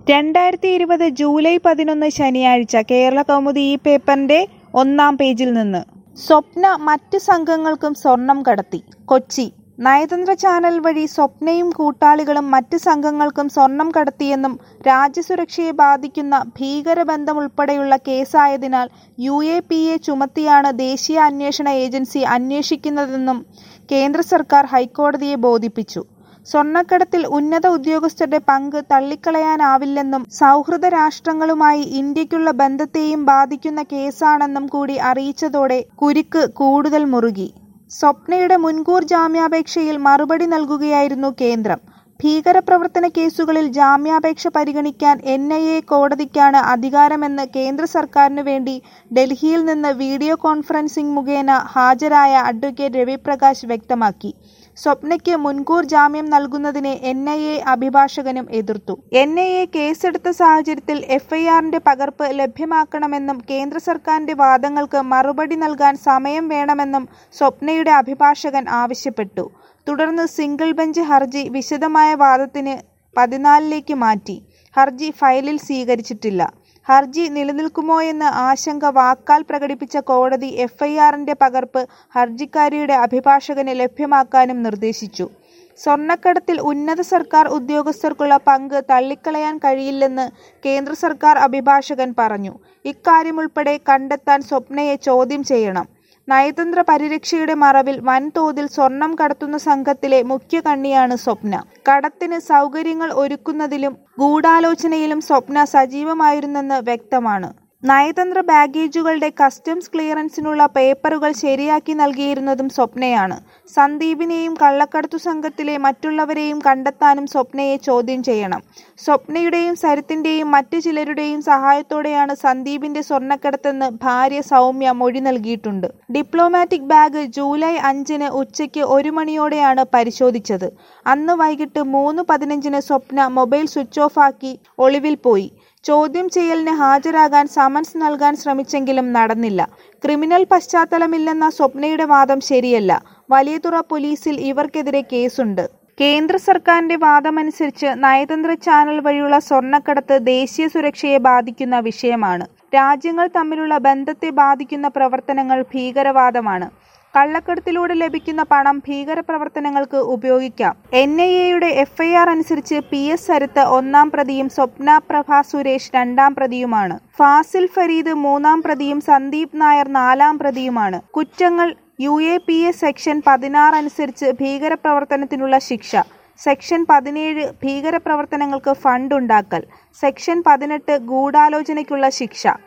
രണ്ടായിരത്തി ഇരുപത് ജൂലൈ പതിനൊന്ന് ശനിയാഴ്ച കേരള കൗമുദി ഈ പേപ്പറിന്റെ ഒന്നാം പേജിൽ നിന്ന് സ്വപ്ന മറ്റ് സംഘങ്ങൾക്കും സ്വർണം കടത്തി കൊച്ചി നയതന്ത്ര ചാനൽ വഴി സ്വപ്നയും കൂട്ടാളികളും മറ്റ് സംഘങ്ങൾക്കും സ്വർണം കടത്തിയെന്നും രാജ്യസുരക്ഷയെ ബാധിക്കുന്ന ഭീകരബന്ധമുൾപ്പെടെയുള്ള കേസായതിനാൽ യു എ പി എ ചുമത്തിയാണ് ദേശീയ അന്വേഷണ ഏജൻസി അന്വേഷിക്കുന്നതെന്നും കേന്ദ്ര സർക്കാർ ഹൈക്കോടതിയെ ബോധിപ്പിച്ചു സ്വർണ്ണക്കടത്തിൽ ഉന്നത ഉദ്യോഗസ്ഥരുടെ പങ്ക് തള്ളിക്കളയാനാവില്ലെന്നും സൗഹൃദ രാഷ്ട്രങ്ങളുമായി ഇന്ത്യക്കുള്ള ബന്ധത്തെയും ബാധിക്കുന്ന കേസാണെന്നും കൂടി അറിയിച്ചതോടെ കുരുക്ക് കൂടുതൽ മുറുകി സ്വപ്നയുടെ മുൻകൂർ ജാമ്യാപേക്ഷയിൽ മറുപടി നൽകുകയായിരുന്നു കേന്ദ്രം ഭീകരപ്രവർത്തന കേസുകളിൽ ജാമ്യാപേക്ഷ പരിഗണിക്കാൻ എൻ ഐ എ കോടതിക്കാണ് അധികാരമെന്ന് കേന്ദ്ര സർക്കാരിനു വേണ്ടി ഡൽഹിയിൽ നിന്ന് വീഡിയോ കോൺഫറൻസിംഗ് മുഖേന ഹാജരായ അഡ്വക്കേറ്റ് രവിപ്രകാശ് വ്യക്തമാക്കി സ്വപ്നയ്ക്ക് മുൻകൂർ ജാമ്യം നൽകുന്നതിനെ എൻ ഐ എ അഭിഭാഷകനും എതിർത്തു എൻ ഐ എ കേസെടുത്ത സാഹചര്യത്തിൽ എഫ്ഐആറിന്റെ പകർപ്പ് ലഭ്യമാക്കണമെന്നും കേന്ദ്ര സർക്കാരിന്റെ വാദങ്ങൾക്ക് മറുപടി നൽകാൻ സമയം വേണമെന്നും സ്വപ്നയുടെ അഭിഭാഷകൻ ആവശ്യപ്പെട്ടു തുടർന്ന് സിംഗിൾ ബെഞ്ച് ഹർജി വിശദമായ വാദത്തിന് പതിനാലിലേക്ക് മാറ്റി ഹർജി ഫയലിൽ സ്വീകരിച്ചിട്ടില്ല ഹർജി നിലനിൽക്കുമോയെന്ന് ആശങ്ക വാക്കാൽ പ്രകടിപ്പിച്ച കോടതി എഫ്ഐആറിന്റെ പകർപ്പ് ഹർജിക്കാരിയുടെ അഭിഭാഷകന് ലഭ്യമാക്കാനും നിർദ്ദേശിച്ചു സ്വർണ്ണക്കടത്തിൽ ഉന്നത സർക്കാർ ഉദ്യോഗസ്ഥർക്കുള്ള പങ്ക് തള്ളിക്കളയാൻ കഴിയില്ലെന്ന് കേന്ദ്ര സർക്കാർ അഭിഭാഷകൻ പറഞ്ഞു ഇക്കാര്യമുൾപ്പെടെ കണ്ടെത്താൻ സ്വപ്നയെ ചോദ്യം ചെയ്യണം നയതന്ത്ര പരിരക്ഷയുടെ മറവിൽ വൻതോതിൽ സ്വർണം കടത്തുന്ന സംഘത്തിലെ മുഖ്യ കണ്ണിയാണ് സ്വപ്ന കടത്തിന് സൗകര്യങ്ങൾ ഒരുക്കുന്നതിലും ഗൂഢാലോചനയിലും സ്വപ്ന സജീവമായിരുന്നെന്ന് വ്യക്തമാണ് നയതന്ത്ര ബാഗേജുകളുടെ കസ്റ്റംസ് ക്ലിയറൻസിനുള്ള പേപ്പറുകൾ ശരിയാക്കി നൽകിയിരുന്നതും സ്വപ്നയാണ് സന്ദീപിനെയും കള്ളക്കടത്തു സംഘത്തിലെ മറ്റുള്ളവരെയും കണ്ടെത്താനും സ്വപ്നയെ ചോദ്യം ചെയ്യണം സ്വപ്നയുടെയും സരിത്തിന്റെയും മറ്റു ചിലരുടെയും സഹായത്തോടെയാണ് സന്ദീപിന്റെ സ്വർണ്ണക്കടത്തെന്ന് ഭാര്യ സൗമ്യ മൊഴി നൽകിയിട്ടുണ്ട് ഡിപ്ലോമാറ്റിക് ബാഗ് ജൂലൈ അഞ്ചിന് ഉച്ചയ്ക്ക് ഒരു മണിയോടെയാണ് പരിശോധിച്ചത് അന്ന് വൈകിട്ട് മൂന്ന് പതിനഞ്ചിന് സ്വപ്ന മൊബൈൽ സ്വിച്ച് ഓഫ് ആക്കി ഒളിവിൽ പോയി ചോദ്യം ചെയ്യലിന് ഹാജരാകാൻ സമൻസ് നൽകാൻ ശ്രമിച്ചെങ്കിലും നടന്നില്ല ക്രിമിനൽ പശ്ചാത്തലമില്ലെന്ന സ്വപ്നയുടെ വാദം ശരിയല്ല വലിയതുറ പോലീസിൽ ഇവർക്കെതിരെ കേസുണ്ട് കേന്ദ്ര സർക്കാരിന്റെ വാദമനുസരിച്ച് നയതന്ത്ര ചാനൽ വഴിയുള്ള സ്വർണ്ണക്കടത്ത് ദേശീയ സുരക്ഷയെ ബാധിക്കുന്ന വിഷയമാണ് രാജ്യങ്ങൾ തമ്മിലുള്ള ബന്ധത്തെ ബാധിക്കുന്ന പ്രവർത്തനങ്ങൾ ഭീകരവാദമാണ് കള്ളക്കടത്തിലൂടെ ലഭിക്കുന്ന പണം ഭീകരപ്രവർത്തനങ്ങൾക്ക് ഉപയോഗിക്കാം എൻ ഐ എയുടെ എഫ്ഐആർ അനുസരിച്ച് പി എസ് സരിത്ത് ഒന്നാം പ്രതിയും സ്വപ്ന പ്രഭ സുരേഷ് രണ്ടാം പ്രതിയുമാണ് ഫാസിൽ ഫരീദ് മൂന്നാം പ്രതിയും സന്ദീപ് നായർ നാലാം പ്രതിയുമാണ് കുറ്റങ്ങൾ U A P A section പതിനാറ് അനുസരിച്ച് ഭീകരപ്രവർത്തനത്തിനുള്ള ശിക്ഷ സെക്ഷൻ പതിനേഴ് ഭീകരപ്രവർത്തനങ്ങൾക്ക് ഫണ്ട് ഉണ്ടാക്കൽ സെക്ഷൻ പതിനെട്ട് ഗൂഢാലോചനയ്ക്കുള്ള ശിക്ഷ